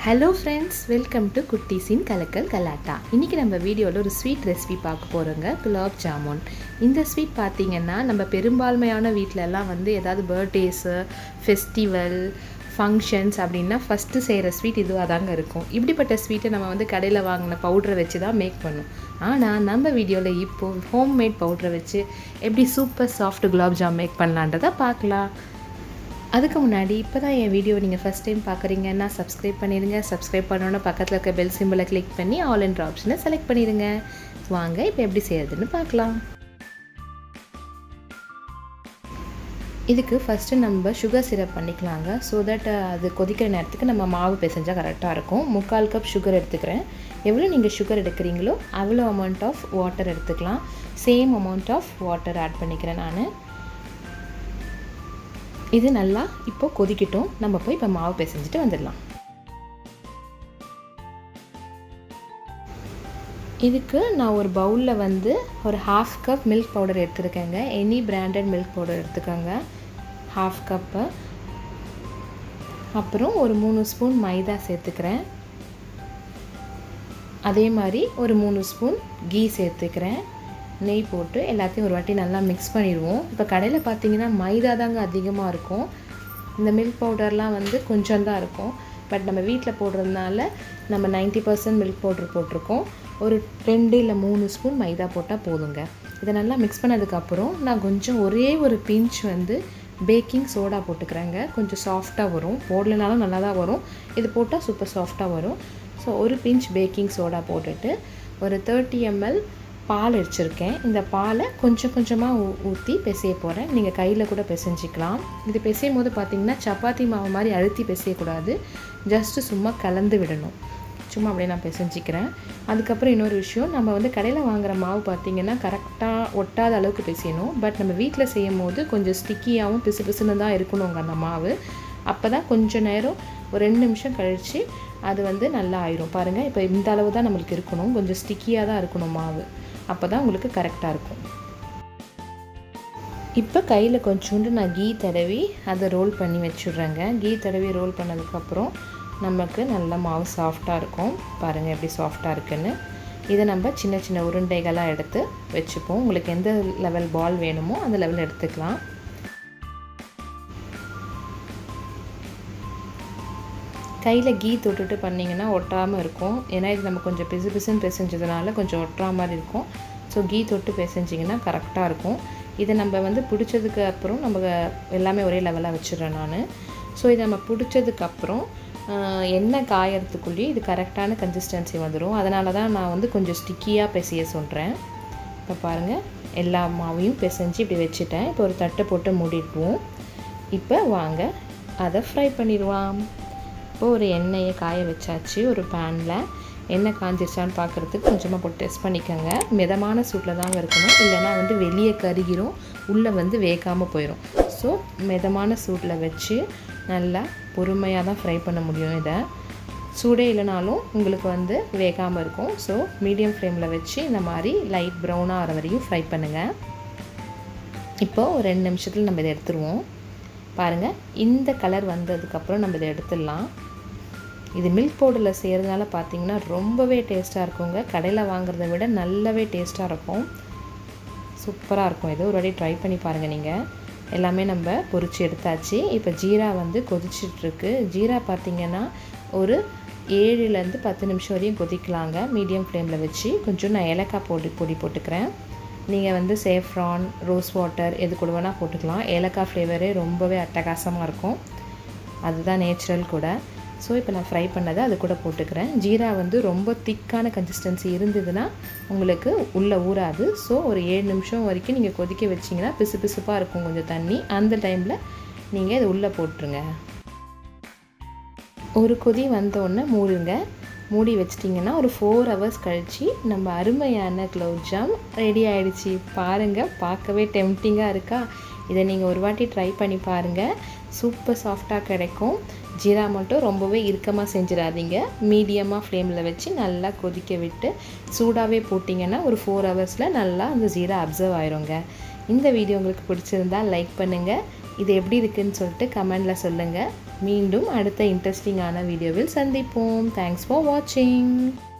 hello friends welcome to குட்டீஸின் கலக்கல் கலாட்டா இன்றைக்கி நம்ம வீடியோவில் ஒரு ஸ்வீட் ரெசிபி பார்க்க போகிறோங்க குலாப் ஜாமுன் இந்த ஸ்வீட் பார்த்திங்கன்னா நம்ம பெரும்பான்மையான வீட்டிலலாம் வந்து ஏதாவது பர்த்டேஸு ஃபெஸ்டிவல் ஃபங்க்ஷன்ஸ் அப்படின்னா ஃபஸ்ட்டு செய்கிற ஸ்வீட் இதுவாக தாங்க இருக்கும் இப்படிப்பட்ட ஸ்வீட்டை நம்ம வந்து கடையில் வாங்கின பவுடரை வச்சு தான் மேக் பண்ணும் ஆனால் நம்ம வீடியோவில் இப்போது ஹோம் மேட் பவுடரை வச்சு எப்படி super soft gulab jam make பண்ணலான்றதை பார்க்கலாம் அதுக்கு முன்னாடி இப்போ தான் என் வீடியோ நீங்கள் ஃபஸ்ட் டைம் பார்க்குறீங்கன்னா சப்ஸ்கிரைப் பண்ணிடுங்க சப்ஸ்கிரைப் பண்ணோன்னே பக்கத்தில் இருக்க பெல் சிம்பிளை கிளிக் பண்ணி ஆல் என்ற ஆப்ஷனை செலக்ட் பண்ணிடுங்க வாங்க இப்போ எப்படி செய்யறதுன்னு பார்க்கலாம் இதுக்கு ஃபஸ்ட்டு நம்ம சுகர் சிரப் பண்ணிக்கலாங்க ஸோ தட் அது கொதிக்கிற நேரத்துக்கு நம்ம மாவு பிசைஞ்சால் கரெக்டாக இருக்கும் முக்கால் கப் சுகர் எடுத்துக்கிறேன் எவ்வளோ நீங்கள் சுகர் எடுக்கிறீங்களோ அவ்வளோ அமௌண்ட் ஆஃப் வாட்டர் எடுத்துக்கலாம் same amount of water add பண்ணிக்கிறேன் நான் இது நல்லா இப்போ கொதிக்கட்டும் நம்ம போய் இப்போ மாவு பிசைஞ்சிட்டு வந்துடலாம் இதுக்கு நான் ஒரு பவுலில் வந்து ஒரு ஹாஃப் கப் மில்க் பவுடர் எடுத்துருக்கேங்க எனி பிராண்டட் மில்க் பவுடர் எடுத்துக்கோங்க ஹாஃப் கப்பு அப்புறம் ஒரு மூணு ஸ்பூன் மைதா சேர்த்துக்கிறேன் அதே மாதிரி ஒரு மூணு ஸ்பூன் கீ சேர்த்துக்கிறேன் நெய் போட்டு எல்லாத்தையும் ஒரு வாட்டி நல்லா மிக்ஸ் பண்ணிடுவோம் இப்போ கடையில் பார்த்தீங்கன்னா மைதா தாங்க அதிகமாக இருக்கும் இந்த மில்க் பவுடர்லாம் வந்து கொஞ்சம் தான் இருக்கும் பட் நம்ம வீட்டில் போடுறதுனால நம்ம நைன்ட்டி பர்சன்ட் மில்க் பவுடர் போட்டிருக்கோம் ஒரு ரெண்டு இல்லை மூணு ஸ்பூன் மைதா போட்டால் போதுங்க இதை நல்லா மிக்ஸ் பண்ணதுக்கப்புறம் நான் கொஞ்சம் ஒரே ஒரு பிஞ்ச் வந்து பேக்கிங் சோடா போட்டுக்கிறேங்க கொஞ்சம் சாஃப்டாக வரும் போடலனாலும் நல்லா தான் வரும் இது போட்டால் சூப்பர் சாஃப்டாக வரும் ஸோ ஒரு பிஞ்ச் பேக்கிங் சோடா போட்டுட்டு ஒரு தேர்ட்டி எம்எல் பால் அடிச்சிருக்கேன் இந்த பாலை கொஞ்சம் கொஞ்சமாக ஊ ஊற்றி பிசைய போகிறேன் நீங்கள் கையில் கூட பிசைஞ்சிக்கலாம் இது பிசையும் போது பார்த்திங்கன்னா சப்பாத்தி மாவு மாதிரி அழுத்தி பிசையக்கூடாது ஜஸ்ட்டு சும்மா கலந்து விடணும் சும்மா அப்படியே நான் பிசைஞ்சிக்கிறேன் அதுக்கப்புறம் இன்னொரு விஷயம் நம்ம வந்து கடையில் வாங்குகிற மாவு பார்த்திங்கன்னா கரெக்டாக ஒட்டாத அளவுக்கு பிசையணும் பட் நம்ம வீட்டில் செய்யும் போது கொஞ்சம் ஸ்டிக்கியாகவும் பிசு பிசுன்னு தான் இருக்கணுங்க அந்த மாவு அப்போ தான் கொஞ்சம் நேரம் ஒரு ரெண்டு நிமிஷம் கழித்து அது வந்து நல்லா ஆயிரும் பாருங்கள் இப்போ இந்த அளவு தான் நம்மளுக்கு இருக்கணும் கொஞ்சம் ஸ்டிக்கியாக தான் இருக்கணும் மாவு அப்போ தான் உங்களுக்கு கரெக்டாக இருக்கும் இப்போ கையில் கொஞ்சோண்டு நான் கீ தடவி அதை ரோல் பண்ணி வச்சுட்றேங்க கீ தடவி ரோல் பண்ணதுக்கப்புறம் நமக்கு நல்ல மாவு சாஃப்டாக இருக்கும் பாருங்கள் எப்படி சாஃப்டாக இருக்குன்னு இதை நம்ம சின்ன சின்ன உருண்டைகளாக எடுத்து வச்சுப்போம் உங்களுக்கு எந்த லெவல் பால் வேணுமோ அந்த லெவல் எடுத்துக்கலாம் கையில் கீ தொட்டுட்டு பண்ணிங்கன்னா ஒட்டாமல் இருக்கும் ஏன்னா இது நம்ம கொஞ்சம் பிசு பிசுன்னு பிசைஞ்சதுனால கொஞ்சம் ஒட்டுற மாதிரி இருக்கும் ஸோ கீ தொட்டு பிசைஞ்சிங்கன்னா கரெக்டாக இருக்கும் இதை நம்ம வந்து பிடிச்சதுக்கு அப்புறம் நம்ம எல்லாமே ஒரே லெவலாக வச்சிடுறேன் நான் ஸோ இதை நம்ம பிடிச்சதுக்கப்புறம் எண்ணெய் காயறதுக்குள்ளேயே இது கரெக்டான கன்சிஸ்டன்சி வந்துடும் அதனால தான் நான் வந்து கொஞ்சம் ஸ்டிக்கியாக பிசைய சொல்கிறேன் இப்போ பாருங்கள் எல்லா மாவையும் பிசைஞ்சு இப்படி வச்சுட்டேன் இப்போ ஒரு தட்டை போட்டு மூடிடுவோம் இப்போ வாங்க அதை ஃப்ரை பண்ணிடுவான் இப்போ ஒரு எண்ணெயை காய வச்சாச்சு ஒரு பேனில் எண்ணெய் காஞ்சிருச்சான்னு பார்க்குறதுக்கு கொஞ்சமாக போட்டு டெஸ்ட் பண்ணிக்கோங்க மிதமான சூட்டில் தாங்க இருக்கணும் இல்லைனா வந்து வெளியே கருகிரும் உள்ளே வந்து வேகாமல் போயிடும் ஸோ மிதமான சூட்டில் வச்சு நல்லா பொறுமையாக தான் ஃப்ரை பண்ண முடியும் இதை சூடே இல்லைனாலும் உங்களுக்கு வந்து வேகாமல் இருக்கும் ஸோ மீடியம் ஃப்ளேமில் வச்சு இந்த மாதிரி லைட் ப்ரௌனாக ஆகிற வரையும் ஃப்ரை பண்ணுங்கள் இப்போது ஒரு ரெண்டு நிமிஷத்தில் நம்ம இதை எடுத்துருவோம் பாருங்கள் இந்த கலர் வந்ததுக்கப்புறம் நம்ம இதை எடுத்துடலாம் இது மில்க் பவுடரில் செய்கிறதுனால பார்த்தீங்கன்னா ரொம்பவே டேஸ்ட்டாக இருக்குங்க கடையில் வாங்குறத விட நல்லாவே டேஸ்ட்டாக இருக்கும் சூப்பராக இருக்கும் இது ஒரு வாட்டி ட்ரை பண்ணி பாருங்கள் நீங்கள் எல்லாமே நம்ம பொறிச்சு எடுத்தாச்சு இப்போ ஜீரா வந்து கொதிச்சிட்ருக்கு ஜீரா பார்த்திங்கன்னா ஒரு ஏழுலேருந்து பத்து நிமிஷம் வரையும் கொதிக்கலாங்க மீடியம் ஃப்ளேமில் வச்சு கொஞ்சம் நான் ஏலக்காய் பொடி பொடி போட்டுக்கிறேன் நீங்கள் வந்து சேஃப்ரான் ரோஸ் வாட்டர் எது கூட வேணால் போட்டுக்கலாம் ஏலக்காய் ஃப்ளேவரே ரொம்பவே அட்டகாசமாக இருக்கும் அதுதான் நேச்சுரல் கூட ஸோ இப்போ நான் ஃப்ரை பண்ணதை அது கூட போட்டுக்கிறேன் ஜீரா வந்து ரொம்ப திக்கான கன்சிஸ்டன்சி இருந்ததுன்னா உங்களுக்கு உள்ளே ஊறாது ஸோ ஒரு ஏழு நிமிஷம் வரைக்கும் நீங்கள் கொதிக்க வச்சிங்கன்னா பிசு பிசுப்பாக இருக்கும் கொஞ்சம் தண்ணி அந்த டைமில் நீங்கள் இது உள்ளே போட்டுருங்க ஒரு கொதி வந்தோடனே மூடுங்க மூடி வச்சிட்டிங்கன்னா ஒரு ஃபோர் ஹவர்ஸ் கழித்து நம்ம அருமையான க்ளவுட் ஜாம் ரெடி ஆகிடுச்சி பாருங்கள் பார்க்கவே டெம்டிங்காக இருக்கா இதை நீங்கள் ஒரு வாட்டி ட்ரை பண்ணி பாருங்கள் சூப்பர் சாஃப்டாக கிடைக்கும் ஜீரா மட்டும் ரொம்பவே இறுக்கமாக செஞ்சிடாதீங்க மீடியமாக ஃப்ளேமில் வச்சு நல்லா கொதிக்க விட்டு சூடாகவே போட்டிங்கன்னா ஒரு ஃபோர் ஹவர்ஸில் நல்லா அந்த ஜீரா அப்சர்வ் ஆயிருங்க இந்த வீடியோ உங்களுக்கு பிடிச்சிருந்தா லைக் பண்ணுங்கள் இது எப்படி இருக்குன்னு சொல்லிட்டு கமெண்டில் சொல்லுங்கள் மீண்டும் அடுத்த இன்ட்ரெஸ்டிங்கான வீடியோவில் சந்திப்போம் தேங்க்ஸ் ஃபார் வாட்சிங்